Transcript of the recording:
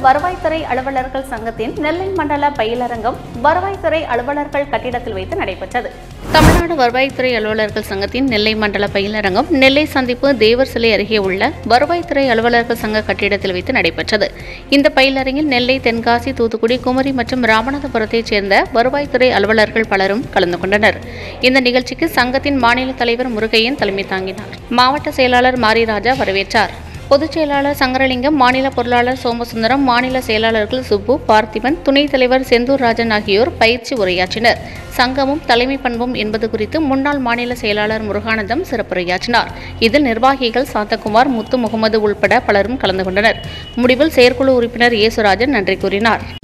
வருவாய்த்துறை அலுவலர்கள் சங்கத்தின் நெல்லை மண்டல பயிலரங்கம் வருவாய்த்துறை அலுவலர்கள் கட்டிடத்தில் வைத்து நடைபெற்றது தமிழ்நாடு வருவாய்த்துறை அலுவலர்கள் சங்கத்தின் நெல்லை மண்டல பயிலரங்கம் நெல்லை சந்திப்பு தேவர் சிலை அருகே உள்ள வருவாய்த்துறை அலுவலர்கள் சங்க கட்டிடத்தில் வைத்து நடைபெற்றது இந்த பயிலரங்கில் நெல்லை தென்காசி தூத்துக்குடி குமரி மற்றும் ராமநாதபுரத்தைச் சேர்ந்த வருவாய்த்துறை அலுவலர்கள் பலரும் கலந்து கொண்டனர் இந்த நிகழ்ச்சிக்கு சங்கத்தின் மாநில தலைவர் முருகையன் தலைமை தாங்கினார் மாவட்ட செயலாளர் மாரிராஜா வரவேற்றார் பொதுச் செயலாளர் சங்கரலிங்கம் மாநில பொருளாளர் சோமசுந்தரம் மாநில செயலாளர்கள் சுப்பு பார்த்திபன் துணைத் தலைவர் செந்தூர் ராஜன் ஆகியோர் பயிற்சி உரையாற்றினர் சங்கமும் தலைமை பண்பும் என்பது குறித்து முன்னாள் மாநில செயலாளர் முருகானந்தம் சிறப்புரையாற்றினார் இதில் நிர்வாகிகள் சாந்தகுமார் முத்து முகமது உள்பட பலரும் கலந்து கொண்டனர் முடிவில் செயற்குழு உறுப்பினர் இயேசுராஜன் நன்றி கூறினார்